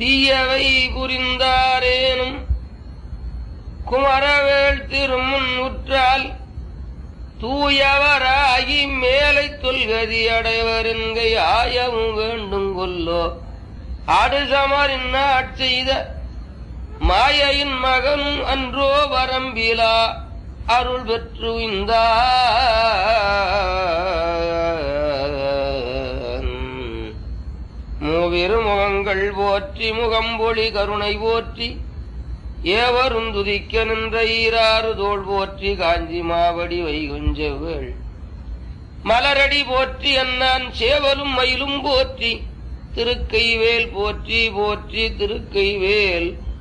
தீயவை புரிந்தாரேனும் குமரவேள் திருமுன் உற்றால் தூயவராகி மேலை தொல்கதி அடைவருங்கை ஆயவும் வேண்டும் கொல்லோ அடுசமரின் செய்த மாயையின் மகனும் அன்றோ வரம்பிலா அருள் பெற்று இந்த மூவிரு முகங்கள் போற்றி முகம்பொழி கருணை போற்றி ஏவரும் துதிக்க நின்ற ஈராறு தோள் போற்றி காஞ்சி மாவடி வைகுஞ்செவள் மலரடி போற்றி அண்ணான் சேவலும் மயிலும் போற்றி திருக்கைவேல் போற்றி போற்றி திருக்கைவேல்